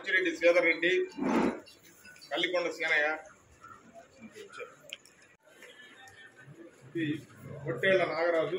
బుచ్చిరెడ్డి శ్రీధర్ రెడ్డి కల్లికొండ సీనయ్య ఇది పొట్టేళ్ల నాగరాజు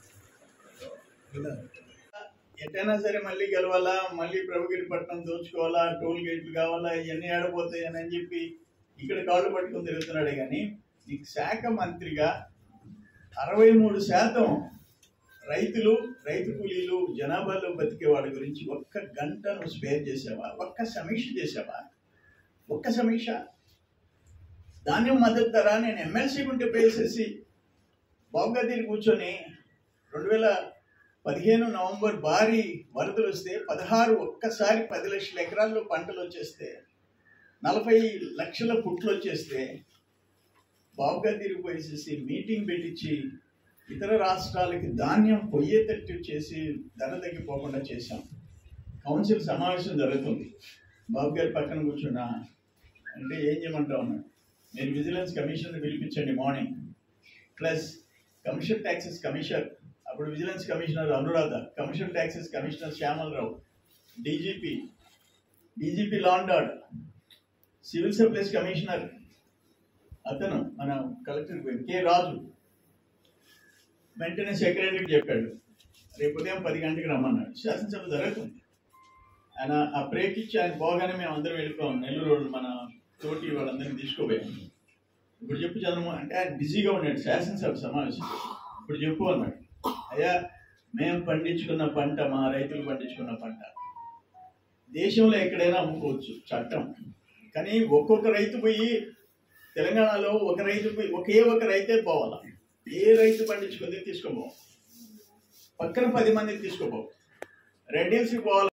ఎట్టైనా సరే మళ్ళీ గెలవాలా మళ్ళీ ప్రభుగిరిపట్నం దోచుకోవాలా టోల్ గేట్లు కావాలా ఇవన్నీ ఆడపోతాయి అని చెప్పి ఇక్కడ కాళ్ళు పట్టుకొని తిరుగుతున్నాడే కానీ నీకు శాఖ మంత్రిగా అరవై మూడు శాతం రైతులు రైతు కూలీలు జనాభాలో బతికే వాళ్ళ గురించి ఒక్క గంట నువ్వు స్పేర్ చేసావా ఒక్క సమీక్ష చేసావా ఒక్క సమీక్ష ధాన్యం మద్దతు ధర నేను ఎమ్మెల్సీ ఉంటే పేసేసి బాబుగదిని కూర్చొని రెండు వేల పదిహేను నవంబర్ భారీ వరదలు వస్తే పదహారు ఒక్కసారి పది లక్షల ఎకరాల్లో పంటలు వచ్చేస్తే నలభై లక్షల పుట్లు వచ్చేస్తే బాబుగా తిరిగిపోయేసేసి మీటింగ్ పెట్టించి ఇతర రాష్ట్రాలకి ధాన్యం పొయ్యేటట్టు చేసి ధర తగ్గిపోకుండా చేశాం కౌన్సిల్ సమావేశం జరుగుతుంది బాబు గారి పక్కన కూర్చున్నా అంటే ఏం చేయమంటా ఉన్నాడు మీరు విజిలెన్స్ కమిషన్ పిలిపించండి మార్నింగ్ ప్లస్ కమిషన్ ట్యాక్సెస్ కమిషనర్ అప్పుడు vigilance commissioner Anuradha commission taxes commissioner Shyamalarao DGP DGP law and order civil supplies commissioner అతను మన కలెక్టర్ పోయింది కె రాజు వెంటనే సెక్రటరీకి చెప్పాడు రేపు ఉదయం పది గంటలకు రమ్మన్నాడు శాసనసభ జరుగుతుంది ఆయన ఆ బ్రేక్ ఇచ్చి ఆయన పోగానే మేము అందరం వెళ్ళిపోయాం నెల్లూరు మన తోటి వాళ్ళందరినీ తీసుకోపోయాం ఇప్పుడు చెప్పు చదువు అంటే ఆయన బిజీగా ఉన్నాడు శాసనసభ సమావేశం ఇప్పుడు చెప్పు అన్నాడు అయ్యా మేము పండించుకున్న పంట మా రైతులు పండించుకున్న పంట దేశంలో ఎక్కడైనా అమ్ముకోవచ్చు చట్టం కానీ ఒక్కొక్క రైతు పోయి తెలంగాణలో ఒక రైతు పోయి ఒకే ఒక రైతే పోవాలా ఏ రైతు పండించుకుంది తీసుకోబో పక్కన పది మంది తీసుకోబో రెడ్డిల్స్కి పోవాలి